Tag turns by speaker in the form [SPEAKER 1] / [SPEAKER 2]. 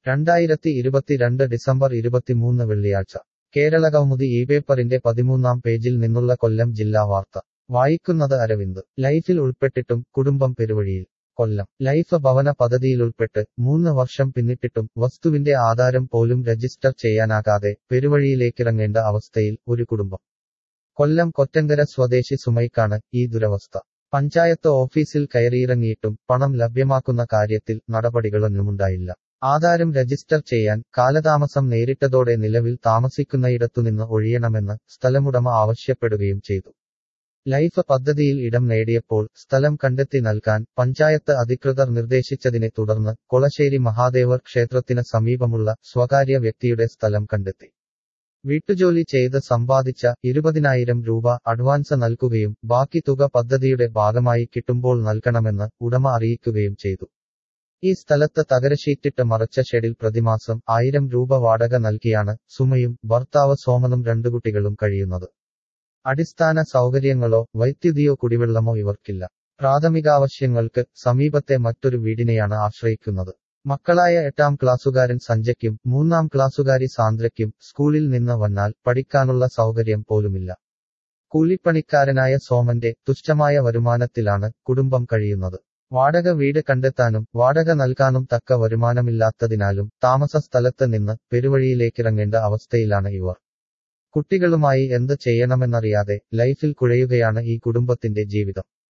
[SPEAKER 1] രണ്ടായിരത്തി ഇരുപത്തിരണ്ട് ഡിസംബർ ഇരുപത്തിമൂന്ന് വെള്ളിയാഴ്ച കേരളകൗമുദി ഈ പേപ്പറിന്റെ പതിമൂന്നാം പേജിൽ നിന്നുള്ള കൊല്ലം ജില്ലാ വാർത്ത വായിക്കുന്നത് അരവിന്ദ് ലൈഫിൽ ഉൾപ്പെട്ടിട്ടും കുടുംബം പെരുവഴിയിൽ കൊല്ലം ലൈഫ് ഭവന പദ്ധതിയിലുൾപ്പെട്ട് മൂന്ന് വർഷം പിന്നിട്ടിട്ടും വസ്തുവിന്റെ ആധാരം പോലും രജിസ്റ്റർ ചെയ്യാനാകാതെ പെരുവഴിയിലേക്കിറങ്ങേണ്ട അവസ്ഥയിൽ ഒരു കുടുംബം കൊല്ലം കൊറ്റങ്കര സ്വദേശി സുമൈക്കാണ് ഈ ദുരവസ്ഥ പഞ്ചായത്ത് ഓഫീസിൽ കയറിയിറങ്ങിയിട്ടും പണം ലഭ്യമാക്കുന്ന കാര്യത്തിൽ നടപടികളൊന്നുമുണ്ടായില്ല ആധാരം രജിസ്റ്റർ ചെയ്യാൻ കാലതാമസം നേരിട്ടതോടെ നിലവിൽ താമസിക്കുന്നയിടത്തുനിന്ന് ഒഴിയണമെന്ന് സ്ഥലമുടമ ആവശ്യപ്പെടുകയും ചെയ്തു ലൈഫ് പദ്ധതിയിൽ ഇടം നേടിയപ്പോൾ സ്ഥലം കണ്ടെത്തി നൽകാൻ പഞ്ചായത്ത് അധികൃതർ നിർദ്ദേശിച്ചതിനെ തുടർന്ന് കൊളശ്ശേരി മഹാദേവർ ക്ഷേത്രത്തിന് സമീപമുള്ള സ്വകാര്യ വ്യക്തിയുടെ സ്ഥലം കണ്ടെത്തി വീട്ടുജോലി ചെയ്ത് സമ്പാദിച്ച ഇരുപതിനായിരം രൂപ അഡ്വാൻസ് നൽകുകയും ബാക്കി തുക പദ്ധതിയുടെ ഭാഗമായി കിട്ടുമ്പോൾ നൽകണമെന്ന് ഉടമ അറിയിക്കുകയും ചെയ്തു ഈ സ്ഥലത്ത് തകരശീറ്റിട്ട് മറച്ച ഷെഡിൽ പ്രതിമാസം ആയിരം രൂപ വാടക നൽകിയാണ് സുമയും ഭർത്താവ് സോമനും രണ്ടു കുട്ടികളും കഴിയുന്നത് അടിസ്ഥാന സൗകര്യങ്ങളോ വൈദ്യുതിയോ കുടിവെള്ളമോ ഇവർക്കില്ല പ്രാഥമികാവശ്യങ്ങൾക്ക് സമീപത്തെ മറ്റൊരു വീടിനെയാണ് ആശ്രയിക്കുന്നത് മക്കളായ എട്ടാം ക്ലാസ്സുകാരൻ സഞ്ജയ്ക്കും മൂന്നാം ക്ലാസ്സുകാരി സാന്ദ്രയ്ക്കും സ്കൂളിൽ നിന്ന് വന്നാൽ പഠിക്കാനുള്ള സൗകര്യം പോലുമില്ല കൂലിപ്പണിക്കാരനായ സോമന്റെ തുച്ഛമായ വരുമാനത്തിലാണ് കുടുംബം കഴിയുന്നത് വാടക വീട് കണ്ടെത്താനും വാടക നൽകാനും തക്ക വരുമാനമില്ലാത്തതിനാലും താമസ സ്ഥലത്ത് നിന്ന് പെരുവഴിയിലേക്കിറങ്ങേണ്ട അവസ്ഥയിലാണ് ഇവർ കുട്ടികളുമായി എന്ത് ചെയ്യണമെന്നറിയാതെ ലൈഫിൽ കുഴയുകയാണ് ഈ കുടുംബത്തിന്റെ ജീവിതം